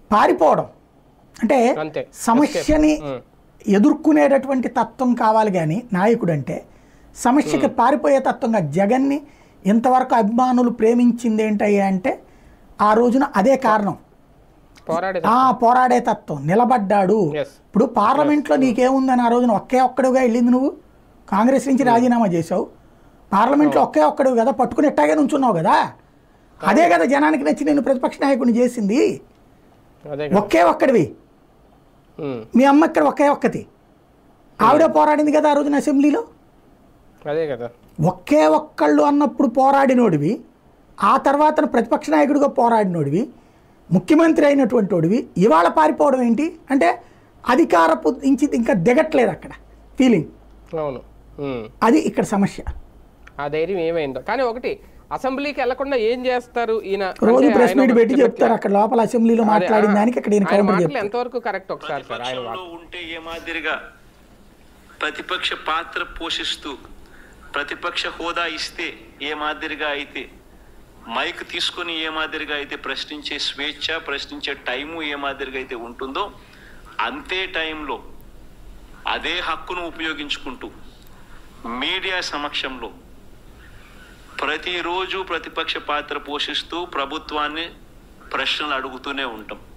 పారిపోవడం అంటే అంతే. సమస్యని ఉమ్. ఎదుర్కొనేటటువంటి తత్వం కావాలి కానీ నాయకుడు అంటే సమస్యకి పారిపోయే తత్వంగా జగన్ని ఇంతవరకు అభిమానులు ప్రేమించింది ఏంటయ్యా అంటే ఆ రోజున అదే కారణం పోరాడే ఆ పోరాడే తత్వం నిలబడ్డాడు Yes. ఇప్పుడు పార్లమెంట్లో నీకేముందని ఆ రోజున ఒకే ఒక్కడుగా వెళ్ళింది నువ్వు కాంగ్రెస్ నుంచి రాజీనామా చేసావు పార్లమెంట్లో ఒకే ఒక్కడు కదా పట్టుకుని ఎట్టాగే నుంచున్నావు కదా అదే కదా జనానికి నచ్చి నేను ప్రతిపక్ష నాయకుడిని చేసింది అదే కదా. ఒకే ఒక్కడివి ఉమ్. మీ అమ్మ ఇక్కడ ఒకే ఒక్కటి ఆవిడే పోరాడింది కదా ఆ రోజున అసెంబ్లీలో అదే కదా ఒకే ఒక్కళ్ళు అన్నప్పుడు పోరాడినోడివి ఆ తర్వాత ప్రతిపక్ష నాయకుడిగా పోరాడినోడివి ముఖ్యమంత్రి అయినటువంటి వాడివి ఇవాళ పారిపోవడం ఏంటి అంటే అధికారపు నుంచి ఇంకా దిగట్లేదు అక్కడ ఫీలింగ్ అవును ఉమ్. అది ఇక్కడ సమస్య ఆ ధైర్యం ఏమైందో కానీ ఒకటి అసెంబ్లీకి వెళ్లకుండా ఏం చేస్తారు ఈయన రోజు అంటే ప్రెస్ ఆయన మీట్ ఒక పెట్టి చిన్న చెప్తారు అక్కడ లోపల అసెంబ్లీలో అదే, మాట్లాడిన ఆ, దానికి ఇక్కడ ఈయన ఆయన కౌంటర్ మాటలు చెప్తారు ఎంతవరకు కరెక్ట్ ఒకసారి సార్ ఆయన ప్రతిపక్షంలో వాక్. ఉంటే ఏ మాదిరిగా ప్రతిపక్ష పాత్ర పోషిస్తూ ప్రతిపక్ష హోదా ఇస్తే ఏ మాదిరిగా అయితే మైక్ తీసుకొని ఏ మాదిరిగా అయితే ప్రశ్నించే స్వేచ్ఛ ప్రశ్నించే టైము ఏ మాదిరిగా అయితే ఉంటుందో అంతే టైంలో అదే హక్కును ఉపయోగించుకుంటూ మీడియా సమక్షంలో ప్రతిరోజు ప్రతిపక్ష పాత్ర పోషిస్తూ ప్రభుత్వాన్ని ప్రశ్నలు అడుగుతూనే ఉంటాం